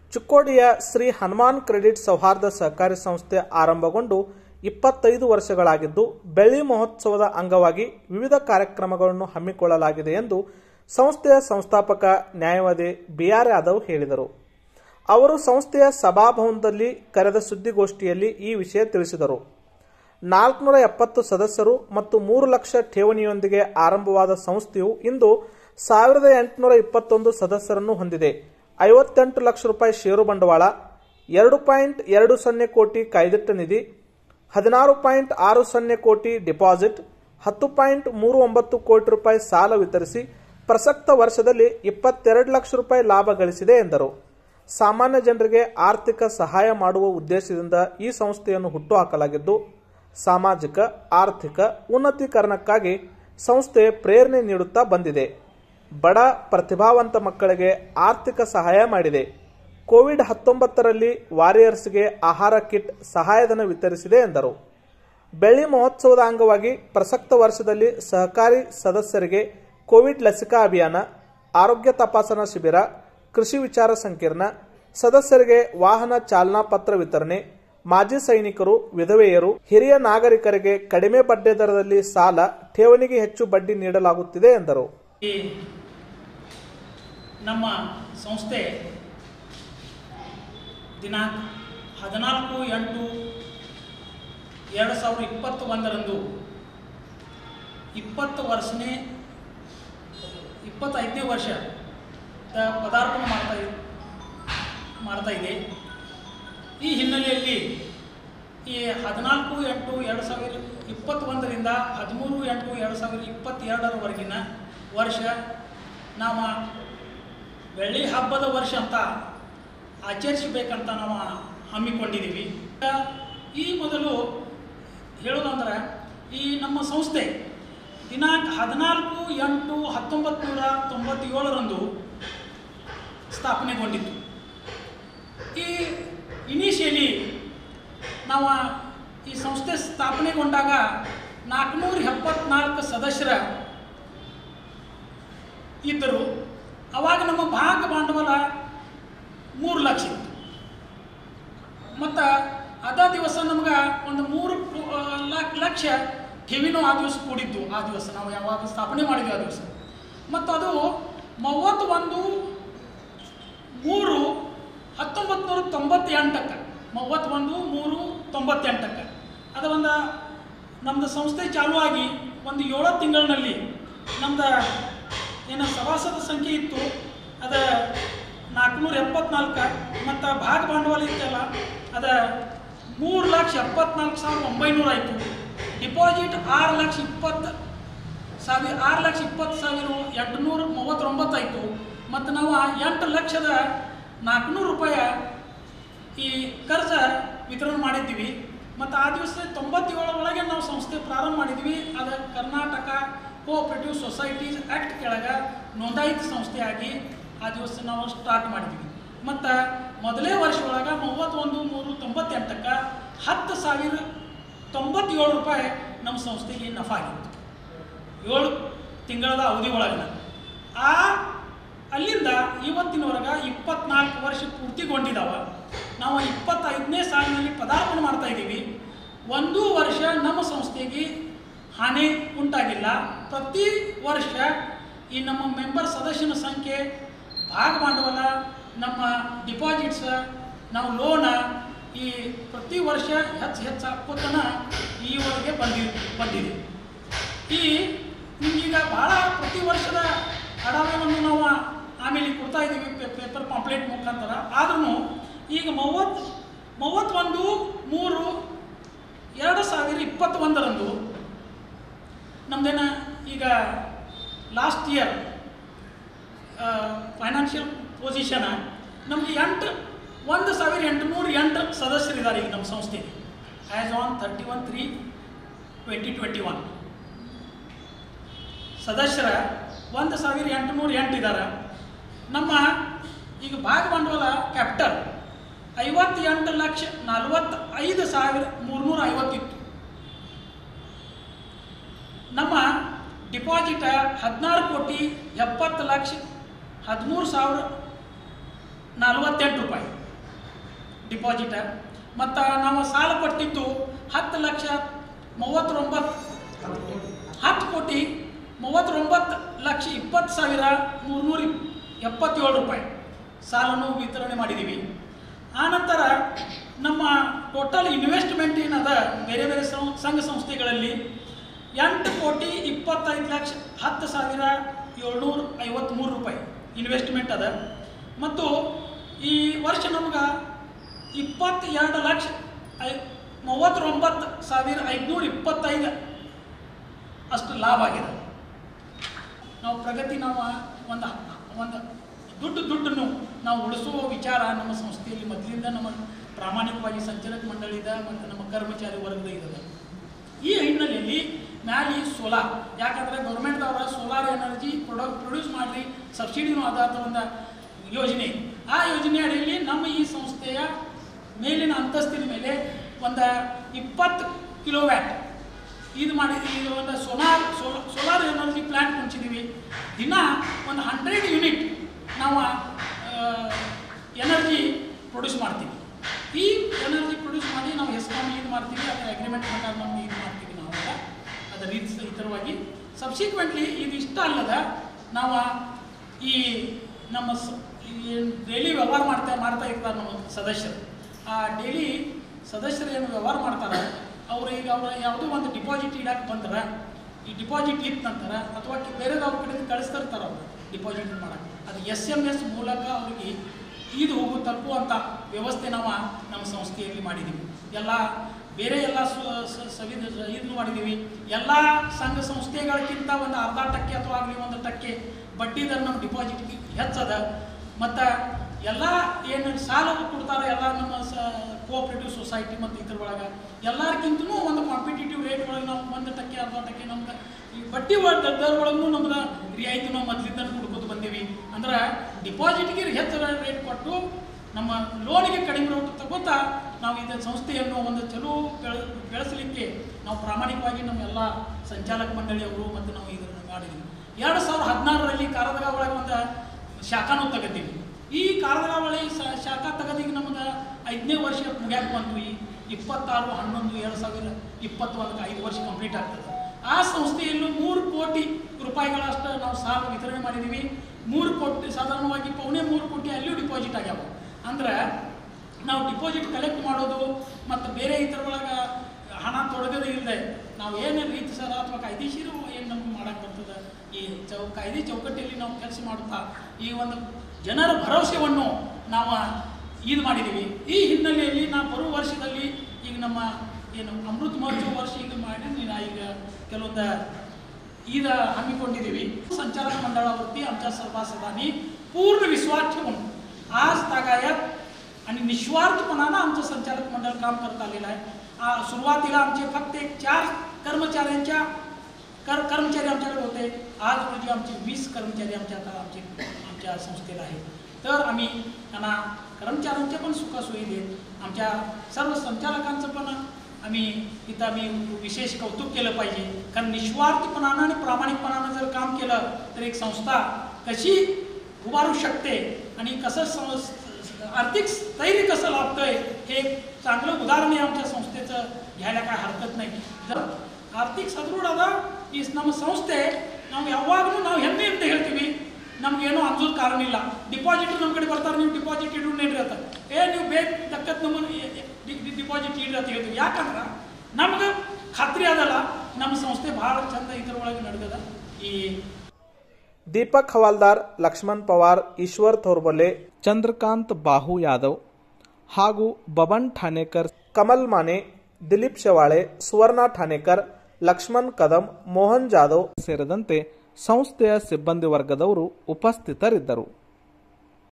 ಚಿಕ್ಕೋಡಿಯ Shri Hanuman credit ಸೌಹಾರ್ದ ಸಹಕಾರಿ ಸಂಸ್ಥೆ ಆರಂಭಗೊಂಡು ಇಪ್ಪತ್ತೈದು ವರ್ಷಗಳಾಗಿದ್ದು ಬೆಳ್ಳಿ ಮಹೋತ್ಸವದ ಅಂಗವಾಗಿ ವಿವಿಧ ಕಾರ್ಯಕ್ರಮಗಳನ್ನು ಹಮ್ಮಿಕೊಳ್ಳಲಾಗಿದೆ ಎಂದು ಸಂಸ್ಥೆಯ ಸಂಸ್ಥಾಪಕ ನ್ಯಾಯವಾದಿ ಬಿಆರ್ ಯಾದವ್ ಹೇಳಿದರು ಅವರು ಸಂಸ್ಥೆಯ ಸಭಾಭವನದಲ್ಲಿ ಕರೆದ ಸುದ್ದಿಗೋಷ್ಠಿಯಲ್ಲಿ ಈ ವಿಷಯ ತಿಳಿಸಿದರು ನಾಲ್ಕುನೂರ ಎಪ್ಪತ್ತು ಸದಸ್ಯರು ಮತ್ತು ಮೂರು ಲಕ್ಷ ಠೇವಣಿಯೊಂದಿಗೆ ಆರಂಭವಾದ ಸಂಸ್ಥೆಯು ಇಂದು ಸಾವಿರದ ಎಂಟುನೂರ ಇಪ್ಪತ್ತೊಂದು ಸದಸ್ಯರನ್ನು ಹೊಂದಿದೆ ಐವತ್ತೆಂಟು ಲಕ್ಷ ರೂಪಾಯಿ ಷೇರು ಬಂಡವಾಳ ಎರಡು ಪಾಯಿಂಟ್ ಎರಡು ಸೊನ್ನೆ ಕೋಟಿ ಕಾಯ್ದಿಟ್ಟ ನಿಧಿ ಹದಿನಾರು ಪಾಯಿಂಟ್ ಆರು ಸೊನ್ನೆ ಕೋಟಿ ಡಿಪಾಸಿಟ್ ಹತ್ತು ಪಾಯಿಂಟ್ ಮೂರು ಒಂಬತ್ತು ಕೋಟಿ ರೂಪಾಯಿ ಸಾಲ ವಿತರಿಸಿ ಪ್ರಸಕ್ತ ವರ್ಷದಲ್ಲಿ ಇಪ್ಪತ್ತೆರಡು ಲಕ್ಷ ರೂಪಾಯಿ ಲಾಭ ಗಳಿಸಿದೆ ಎಂದರು ಸಾಮಾನ್ಯ ಜನರಿಗೆ ಆರ್ಥಿಕ ಸಹಾಯ ಮಾಡುವ ಉದ್ದೇಶದಿಂದ ಈ ಸಂಸ್ಥೆಯನ್ನು ಹುಟ್ಟುಹಾಕಲಾಗಿದ್ದು ಸಾಮಾಜಿಕ ಆರ್ಥಿಕ ಉನ್ನತೀಕರಣಕ್ಕಾಗಿ ಸಂಸ್ಥೆ ಪ್ರೇರಣೆ ನೀಡುತ್ತಾ ಬಂದಿದೆ ಬಡ ಪ್ರತಿಭಾವಂತ ಮಕ್ಕಳಿಗೆ ಆರ್ಥಿಕ ಸಹಾಯ ಮಾಡಿದೆ ಕೋವಿಡ್ ಹತ್ತೊಂಬತ್ತರಲ್ಲಿ ವಾರಿಯರ್ಸ್ಗೆ ಆಹಾರ ಕಿಟ್ ಸಹಾಯಧನ ವಿತರಿಸಿದೆ ಎಂದರು ಬೆಳ್ಳಿ ಮಹೋತ್ಸವದ ಅಂಗವಾಗಿ ಪ್ರಸಕ್ತ ವರ್ಷದಲ್ಲಿ ಸಹಕಾರಿ ಸದಸ್ಯರಿಗೆ ಕೋವಿಡ್ ಲಸಿಕಾ ಅಭಿಯಾನ ಆರೋಗ್ಯ ತಪಾಸಣಾ ಶಿಬಿರ ಕೃಷಿ ವಿಚಾರ ಸಂಕಿರಣ ಸದಸ್ಯರಿಗೆ ವಾಹನ ಚಾಲನಾ ಪತ್ರ ವಿತರಣೆ ಮಾಜಿ ಸೈನಿಕರು ವಿಧವೆಯರು ಹಿರಿಯ ನಾಗರಿಕರಿಗೆ ಕಡಿಮೆ ಬಡ್ಡಿ ದರದಲ್ಲಿ ಸಾಲ ಠೇವಣಿಗೆ ಹೆಚ್ಚು ಬಡ್ಡಿ ನೀಡಲಾಗುತ್ತಿದೆ ಎಂದರು ಈ ನಮ್ಮ ಸಂಸ್ಥೆ ದಿನಾಂಕ ಹದಿನಾಲ್ಕು ಎಂಟು ಎರಡು ಸಾವಿರದ ಇಪ್ಪತ್ತು ಒಂದರಂದು ಇಪ್ಪತ್ತು ವರ್ಷನೇ ಇಪ್ಪತ್ತೈದನೇ ವರ್ಷ ದ ಪದಾರ್ಪಣೆ ಮಾಡ್ತಾ ಇ- ಮಾಡ್ತಾ ಇದೆ ಈ ಹಿನ್ನೆಲೆಯಲ್ಲಿ ಈ ಹದಿನಾಲ್ಕು ಎಂಟು ಎರಡು ಸಾವಿರ ಇಪ್ಪತ್ತೊಂದರಿಂದ ಹದಿಮೂರು ಎಂಟು ಎರಡು ಸಾವಿರದ ಇಪ್ಪತ್ತೆರಡರವರೆಗಿನ ವರ್ಷ ನಾವು ಬೆಳ್ಳಿ ಹಬ್ಬದ ವರ್ಷ ಅಂತ ಆಚರಿಸಬೇಕಂತ ನಾವು ಹಮ್ಮಿಕೊಂಡಿದ್ದೀವಿ ಈ ಮೊದಲು ಹೇಳೋದಂದ್ರೆ ಈ ನಮ್ಮ ಸಂಸ್ಥೆ ದಿನಾಂಕ ಹದಿನಾಲ್ಕು ಎಂಟು ಹತ್ತೊಂಬತ್ತು ನೂರ ತೊಂಬತ್ತೇಳರಂದು ಸ್ಥಾಪನೆಗೊಂಡಿತ್ತು ಈ ಇನಿಷಿಯಲಿ ನಾವು ಈ ಸಂಸ್ಥೆ ಸ್ಥಾಪನೆಗೊಂಡಾಗ ನಾಲ್ಕುನೂರ ಎಪ್ಪತ್ನಾಲ್ಕು ಸದಸ್ಯರ ಇದ್ದರು ಅವಾಗ ನಮ್ಮ ಭಾಗ ಬಂಡವಾಳ ಮೂರು ಲಕ್ಷ ಇತ್ತು ಮತ್ತು ಅದ ದಿವಸ ನಮ್ಗೆ ಒಂದು ಮೂರು ಕು- ಆ, ಲ- ಲಕ್ಷ ಠೇವಿನೂ ಆ ದಿವಸ ಕೂಡಿದ್ದು ಆ ದಿವಸ ನಾವು ಯಾವಾಗ ಸ್ಥಾಪನೆ ಮಾಡಿದ್ವಿ ಆ ದಿವಸ ಮತ್ತು ಅದು ಮೂವತ್ತೊಂದು ಮೂರು ಹತ್ತೊಂಬತ್ತು ನೂರ ತೊಂಬತ್ತೆಂಟಕ್ಕೆ ಮೂವತ್ತೊಂದು ಮೂರು ತೊಂಬತ್ತೆಂಟಕ್ಕೆ ಅದು ಒಂದು ನಮ್ಮದು ಸಂಸ್ಥೆ ಚಾಲೂ ಆಗಿ ಒಂದು ಏಳು ತಿಂಗಳಿನಲ್ಲಿ ನಮ್ದು ಏನು ಸಭಾಸದ ಸಂಖ್ಯೆ ಇತ್ತು ಅದು ನಾಲ್ಕುನೂರ ಎಪ್ಪತ್ನಾಲ್ಕು ಮತ್ತು ಭಾಗ ಬಂಡವಾಳ ಇತ್ತಲ್ಲ ಅದು ಮೂರು ಲಕ್ಷ ಎಪ್ಪತ್ನಾಲ್ಕು ಸಾವಿರದ ಒಂಬೈನೂರ ಆಯಿತು ಡಿಪಾಸಿಟ್ ಆರು ಲಕ್ಷ ಇಪ್ಪತ್ತು ಸಾವಿರ ಆರು ಲಕ್ಷ ಇಪ್ಪತ್ತು ಸಾವಿರ ಎಂಟುನೂರ ಮೂವತ್ತೊಂಬತ್ತು ಆಯಿತು ಮತ್ತು ನಾವು ಆ ಎಂಟು ಲಕ್ಷದ ನಾಲ್ಕುನೂರು ರೂಪಾಯಿ ಈ ಕರ್ಜ ವಿತರಣೆ ಮಾಡಿದ್ದೀವಿ ಮತ್ತು ಆ ದಿವಸ ತೊಂಬತ್ತೇಳರ ಒಳಗೆ ನಾವು ಸಂಸ್ಥೆ ಪ್ರಾರಂಭ ಮಾಡಿದ್ವಿ ಅದು ಕರ್ನಾಟಕ ಕೋಆಪರೇಟಿವ್ ಸೊಸೈಟೀಸ್ ಆ್ಯಕ್ಟ್ ಕೆಳಗೆ ನೋಂದಾಯಿತ ಸಂಸ್ಥೆಯಾಗಿ ಆ ದಿವಸ ನಾವು ಸ್ಟಾರ್ಟ್ ಮಾಡಿದ್ವಿ ಮತ್ತು ಮೊದಲೇ ವರ್ಷ ಒಳಗೆ ಮೂವತ್ತೊಂದು ಮೂರು ತೊಂಬತ್ತೆಂಟಕ್ಕೆ ಹತ್ತು ಸಾವಿರ ತೊಂಬತ್ತೇಳು ರೂಪಾಯಿ ನಮ್ಮ ಸಂಸ್ಥೆಗೆ ನಫಾ ಆಗಿತ್ತು ಏಳು ತಿಂಗಳದ ಅವಧಿ ಒಳಗಿನ ಆ ಅಲ್ಲಿಂದ ಇವತ್ತಿನವರೆಗೆ ಇಪ್ಪತ್ನಾಲ್ಕು ವರ್ಷ ಪೂರ್ತಿಗೊಂಡಿದ್ದಾವ ನಾವು ಇಪ್ಪತ್ತೈದನೇ ಸಾಲಿನಲ್ಲಿ ಪದಾರ್ಪಣೆ ಮಾಡ್ತಾ ಇದ್ದೀವಿ ಒಂದು ವರ್ಷ ನಮ್ಮ ಸಂಸ್ಥೆಗೆ ಹಾನಿ ಉಂಟಾಗಿಲ್ಲ ಪ್ರತಿ ವರ್ಷ ಈ ನಮ್ಮ ಮೆಂಬರ್ ಸದಸ್ಯನ ಸಂಖ್ಯೆ ಭಾಗ ಬಂಡವಾಳ ನಮ್ಮ ಡಿಪಾಸಿಟ್ಸ್ ನಾವು ಲೋನ ಈ ಪ್ರತಿ ವರ್ಷ ಹೆಚ್ಚು ಹೆಚ್ಚು ಹಾಕೋತನ ಈವರೆಗೆ ಬಂದಿ ಬಂದಿದೆ ಈ ಈಗ ಭಾಳ ಪ್ರತಿ ವರ್ಷದ ಅಡಾವೆಯನ್ನು ನಾವು ಆಮೇಲೆ ಕೊಡ್ತಾ ಇದ್ದೀವಿ ಪೇಪರ್ ಪಾಂಪ್ಲೆಟ್ ಮುಖಾಂತರ ಆದ್ರೂ ಈಗ ಮೂವತ್ತು ಮೂವತ್ತೊಂದು ಮೂರು ಎರಡು ಸಾವಿರ ಇಪ್ಪತ್ತೊಂದರಂದು ನಮ್ದೇನ ಈಗ ಲಾಸ್ಟ್ ಇಯರ್ ಫೈನಾನ್ಷಿಯಲ್ ಪೊಸಿಷನ್ ನಮಗೆ ಎಂಟು ಒಂದು ಸಾವಿರ ಎಂಟುನೂರು ಎಂಟು ಸದಸ್ಯರಿದ್ದಾರೆ ಈಗ ನಮ್ಮ ಸಂಸ್ಥೆಗೆ as on thirty one three twenty twenty one ಸದಸ್ಯರ ಒಂದು ಸಾವಿರ ಎಂಟುನೂರು ಎಂಟು ಇದ್ದಾರೆ ನಮ್ಮ ಈಗ ಭಾಗ ಬಂಡವಾಳ ಕ್ಯಾಪಿಟಲ್ ಐವತ್ತೆಂಟು ಲಕ್ಷ ನಲವತ್ತೈದು ಸಾವಿರ ಮೂರುನೂರ ಐವತ್ತಿತ್ತು ನಮ್ಮ ಡಿಪಾಸಿಟ್ ಹದಿನಾರು ಕೋಟಿ ಎಪ್ಪತ್ತು ಲಕ್ಷ ಹದಿಮೂರು ಸಾವಿರ ನಲವತ್ತೆಂಟು ರೂಪಾಯಿ ಡಿಪಾಸಿಟ ಮತ್ತು ನಾವು ಸಾಲ ಕೊಟ್ಟಿದ್ದು ಹತ್ತು ಲಕ್ಷ ಮೂವತ್ತೊಂಬತ್ತು ಹತ್ತು ಕೋಟಿ ಮೂವತ್ತೊಂಬತ್ತು ಲಕ್ಷ ಇಪ್ಪತ್ತು ಸಾವಿರ ಮೂರ್ನೂರ ಎಪ್ಪತ್ತೇಳು ರೂಪಾಯಿ ಸಾಲನ್ನು ವಿತರಣೆ ಮಾಡಿದ್ದೀವಿ ಆನಂತರ ನಮ್ಮ ಟೋಟಲ್ ಇನ್ವೆಸ್ಟ್ಮೆಂಟ್ ಏನದ ಬೇರೆ ಬೇರೆ ಸಂ- ಸಂಘ ಸಂಸ್ಥೆಗಳಲ್ಲಿ ಎಂಟು ಕೋಟಿ ಇಪ್ಪತ್ತೈದು ಲಕ್ಷ ಹತ್ತು ಸಾವಿರ ಏಳ್ನೂರ ಐವತ್ತ್ಮೂರು ರೂಪಾಯಿ ಇನ್ವೆಸ್ಟ್ಮೆಂಟ್ ಅದ ಮತ್ತು ಈ ವರ್ಷ ನಮ್ಗೆ ಇಪ್ಪತ್ತೆರಡು ಲಕ್ಷ ಐ ಮೂವತ್ತೊಂಬತ್ತು ಸಾವಿರ ಐದುನೂರ ಇಪ್ಪತ್ತೈದು ಅಷ್ಟು ಲಾಭ ಆಗಿದೆ ನಾವು ಪ್ರಗತಿ ನಾವು ಒಂದು ಒಂದು ದುಡ್ಡು ದುಡ್ಡನ್ನು ನಾವು ಉಳಿಸುವ ವಿಚಾರ ನಮ್ಮ ಸಂಸ್ಥೆಯಲ್ಲಿ ಮೊದಲಿಂದ ನಮ್ಮ ಪ್ರಾಮಾಣಿಕವಾಗಿ ಸಂಚಾಲಕ ಮಂಡಳಿದ ಮತ್ತು ನಮ್ಮ ಕರ್ಮಚಾರಿ ವರ್ಗದ ಇದೆ ಈ ಹಿನ್ನೆಲೆಯಲ್ಲಿ ಮ್ಯಾಲಿ ಸೋಲಾರ್ ಯಾಕಂದರೆ ಗೌರ್ಮೆಂಟ್ದವರ ಸೋಲಾರ್ ಎನರ್ಜಿ ಪ್ರೊಡಕ್ಟ್ ಪ್ರೊಡ್ಯೂಸ್ ಮಾಡಿ ಸಬ್ಸಿಡಿನೂ ಆಧಾರದ ಒಂದು ಯೋಜನೆ ಆ ಯೋಜನೆ ಅಡಿಯಲ್ಲಿ ನಮ್ಮ ಈ ಸಂಸ್ಥೆಯ ಮೇಲಿನ ಅಂತಸ್ತಿನ ಮೇಲೆ ಒಂದು ಇಪ್ಪತ್ತು ಕಿಲೋವ್ಯಾಟ್ ಇದು ಮಾಡಿ ಇದು ಒಂದು ಸೋಲಾರ್ ಸೋಲಾರ್ ಎನರ್ಜಿ ಪ್ಲ್ಯಾಂಟ್ ಮುಂಚಿದ್ದೀವಿ ದಿನ ಒಂದು ಹಂಡ್ರೆಡ್ ಯೂನಿಟ್ ನಾವು ಎನರ್ಜಿ ಪ್ರೊಡ್ಯೂಸ್ ಮಾಡ್ತೀವಿ ಈ ಎನರ್ಜಿ ಪ್ರೊಡ್ಯೂಸ್ ಮಾಡಿ ನಾವು ಎಸ್ಕಾಮ್ ಇದು ಮಾಡ್ತೀವಿ ಅದರ ಅಗ್ರಿಮೆಂಟ್ ಪ್ರಕಾರ ನಮ್ಗೆ ಇದು ಮಾಡ್ತೀವಿ ನಾವು ಅವಾಗ ಅದರ ರೀತಿ ಇತರವಾಗಿ ಸಬ್ಸಿಕ್ವೆಂಟ್ಲಿ ಇದು ಇಷ್ಟ ಅಲ್ಲದ ನಾವು ಈ ನಮ್ಮ ಡೈಲಿ ವ್ಯವಹಾರ ಮಾಡ್ತಾ ಮಾಡ್ತಾ ಇರ್ತಾರೆ ನಮ್ಮ ಸದಸ್ಯರು ಆ ಡೈಲಿ ಸದಸ್ಯರು ಏನು ವ್ಯವಹಾರ ಮಾಡ್ತಾರೆ ಅವ್ರು ಈಗ ಅವ್ರ ಯಾವುದೋ ಒಂದು ಡಿಪಾಸಿಟ್ ಇಡಕ್ಕೆ ಬಂದ್ರೆ ಈ ಡಿಪಾಸಿಟ್ ಇತ್ತು ನಂತರ ಅಥವಾ ಬೇರೆದವ್ರ ಕಡೆ ಕಳಿಸ್ತಿರ್ತಾರೆ ಅವರು ಡಿಪಾಸಿಟ್ ಮಾಡಕ್ಕೆ ಅದು ಎಸ್ ಎಮ್ ಎಸ್ ಮೂಲಕ ಅವರಿಗೆ ಇದು ಹೋಗು ತಲುಪುವಂಥ ವ್ಯವಸ್ಥೆ ನಾವು ನಮ್ಮ ಸಂಸ್ಥೆಯಲ್ಲಿ ಮಾಡಿದ್ದೀವಿ ಎಲ್ಲ ಬೇರೆ ಎಲ್ಲ ಸವಿದ ಇದು ಮಾಡಿದ್ದೀವಿ ಎಲ್ಲ ಸಂಘ ಸಂಸ್ಥೆಗಳಕ್ಕಿಂತ ಒಂದು ಅರ್ಧ ಟಕ್ಕೆ ಅಥವಾ ಆಗಲಿ ಒಂದು ಟಕ್ಕೆ ಬಡ್ಡಿ ದರ ನಮ್ಮ ಡಿಪಾಸಿಟ್ ಹೆಚ್ಚದ ಮತ್ತು ಎಲ್ಲ ಏನು ಸಾಲ ಕೊಡ್ತಾರೆ ಎಲ್ಲ ನಮ್ಮ ಸ ಕೋಆಪ್ರೇಟಿವ್ ಸೊಸೈಟಿ ಮತ್ತು ಇದ್ರ ಒಳಗೆ ಎಲ್ಲರಿಗಿಂತನೂ ಒಂದು ಕಾಂಪಿಟೇಟಿವ್ ರೇಟ್ ಒಳಗೆ ನಾವು ಒಂದು ಟಕ್ಕೆ ಅರ್ಧ ಟಕ್ಕೆ ನಮ್ಗೆ ಈ ಬಡ್ಡಿ ಒಳ- ದರ ಒಳಗೂ ನಮ್ಗೆ ರಿಯಾಯಿತಿ ನಾವು ಮೊದಲಿಂದ ಕೊಡ್ಕೊತ ಬಂದೀವಿ ಅಂದ್ರೆ ಡಿಪಾಸಿಟ್ಗೆ ಹೆಚ್ಚು ರೇಟ್ ಕೊಟ್ಟು ನಮ್ಮ ಲೋನಿಗೆ ಕಡಿಮೆ ರೇಟ್ ತಗೋತಾ ನಾವು ಇದು ಸಂಸ್ಥೆಯನ್ನು ಒಂದು ಚಲೋ ಬೆಳ ಬೆಳೆಸಲಿಕ್ಕೆ ನಾವು ಪ್ರಾಮಾಣಿಕವಾಗಿ ನಮ್ಮೆಲ್ಲ ಸಂಚಾಲಕ ಮಂಡಳಿಯವರು ಮತ್ತು ನಾವು ಇದನ್ನು ಮಾಡಿದ್ವಿ ಎರಡು ಸಾವಿರದ ಹದಿನಾರರಲ್ಲಿ ಕಾರದಗ ಒಳಗೆ ಒಂದು ಶಾಖಾನು ತೆಗತೀವಿ ಈ ಕಾರದಗ ಒಳಗೆ ಶ- ಶಾಖಾ ತೆಗದಿಗೆ ನಮ್ಗೆ ಐದನೇ ವರ್ಷ ಮುಗ್ಯಾಕ ಬಂತು ಈ ಇಪ್ಪತ್ತಾರು ಹನ್ನೊಂದು ಎರಡು ಸಾವಿರ ಇಪ್ಪತ್ತೊಂದಕ್ಕೆ ಐದು ವರ್ಷ ಕಂಪ್ಲೀಟ್ ಆಗ್ತದೆ ಆ ಸಂಸ್ಥೆಯಲ್ಲೂ ಮೂರು ಕೋಟಿ ರೂಪಾಯಿಗಳಷ್ಟು ನಾವು ಸಾಲ ವಿತರಣೆ ಮಾಡಿದ್ದೀವಿ ಮೂರು ಕೋಟಿ ಸಾಧಾರಣವಾಗಿ ಪೌಣೆ ಮೂರು ಕೋಟಿ ಅಲ್ಲಿಯೂ ಡಿಪಾಸಿಟ್ ಆಗ್ಯಾವ ಅಂದ್ರೆ ನಾವು ಡಿಪಾಸಿಟ್ ಕಲೆಕ್ಟ್ ಮಾಡೋದು ಮತ್ತು ಬೇರೆ ಇತರ ಒಳಗೆ ಹಣ ತೊಡಗದೇ ಇಲ್ಲದೆ ನಾವು ಏನು ರೀತಿ ಸರ ಅಥವಾ ಕಾಯ್ದೆಶೀರು ಏನು ನಮ್ಗೆ ಮಾಡಕ್ಕೆ ಬರ್ತದೆ ಈ ಚೌ ಕಾಯ್ದೆ ಚೌಕಟ್ಟಿಯಲ್ಲಿ ನಾವು ಕೆಲಸ ಮಾಡುತ್ತಾ ಈ ಒಂದು ಜನರ ಭರವಸೆಯನ್ನು ನಾವು ಇದು ಮಾಡಿದ್ದೀವಿ ಈ ಹಿನ್ನೆಲೆಯಲ್ಲಿ ನಾವು ಬರುವ ವರ್ಷದಲ್ಲಿ ಈಗ ನಮ್ಮ ಏನು ಅಮೃತ ಮಹೋತ್ಸವ ವರ್ಷ ಈಗ ಮಾಡಿ ನಾ ಈಗ ಕೆಲವೊಂದು ಈಗ ಹಮ್ಮಿಕೊಂಡಿದ್ದೀವಿ संचालक मंडळावरती आमच्या सभासदांनी पूर्ण विश्वास ठेवून आज तागायत आणि निस्वार्थपणानं आमचं संचालक मंडळ काम करत आलेलं आहे आ, सुरुवातीला आमचे फक्त एक चार कर्मचाऱ्यांच्या कर कर्मचारी आमच्याकडे होते आज रोजी आमचे वीस कर्मचारी आमच्या आता आमचे आमच्या संस्थेला आहेत तर आम्ही त्यांना कर्मचाऱ्यांच्या पण सुखसोयी देत आमच्या सर्व संचालकांचं पण आम्ही इथं आम्ही विशेष कौतुक केलं पाहिजे कारण निस्वार्थपणानं आणि प्रामाणिकपणानं जर काम केलं तर एक संस्था कशी उभारू शकते आणि कसं सं- आर्थिक स्थैर्य कसं लाभतंय हे एक चांगलं उदाहरण आहे आमच्या संस्थेचं घ्यायला काय हरकत नाही जर ಆರ್ಥಿಕ ಸದೃಢ ಅದ ಈ ನಮ್ಮ ಸಂಸ್ಥೆ ನಾವು ಯಾವಾಗಲೂ ನಾವು ಹೆಮ್ಮೆಯಿಂದ ಹೇಳ್ತೀವಿ ನಮಗೇನೋ ಅಂಜೋದು ಕಾರಣ ಇಲ್ಲ ಡಿಪಾಸಿಟ್ ನಮ್ಮ ಕಡೆ ಬರ್ತಾರೆ ನೀವು ಡಿಪಾಸಿಟ್ ಇಡು ನೀಡ್ರಿ ಅಂತ ಏ ನೀವು ಬೇಕು ತಕ್ಕತ್ ನಮ್ಮನ್ನು ಡಿಪಾಸಿಟ್ ಇಡ್ರಿ ಅಂತ ಹೇಳ್ತೀವಿ ಯಾಕಂದ್ರೆ ನಮ್ಗೆ ಖಾತ್ರಿ ಅದಲ್ಲ ನಮ್ಮ ಸಂಸ್ಥೆ ಭಾಳ ಚಂದ ಇದ್ರೊಳಗೆ ನಡೆದದ ಈ ದೀಪಕ್ ಹವಾಲ್ದಾರ್ ಲಕ್ಷ್ಮಣ್ ಪವಾರ್ ಈಶ್ವರ್ ಥೋರ್ಬಲೆ ಚಂದ್ರಕಾಂತ್ ಬಾಹು ಯಾದವ್ ಹಾಗೂ ಬಬನ್ ಠಾಣೇಕರ್ ಕಮಲ್ ಮಾನೆ ದಿಲೀಪ್ ಶೆವಾಳೆ ಸುವರ್ಣ ಠಾಣೇಕರ್ ಲಕ್ಷ್ಮಣ್ ಕದಂ ಮೋಹನ್ ಜಾಧವ್ ಸೇರಿದಂತೆ ಸಂಸ್ಥೆಯ ಸಿಬ್ಬಂದಿ ವರ್ಗದವರು ಉಪಸ್ಥಿತರಿದ್ದರು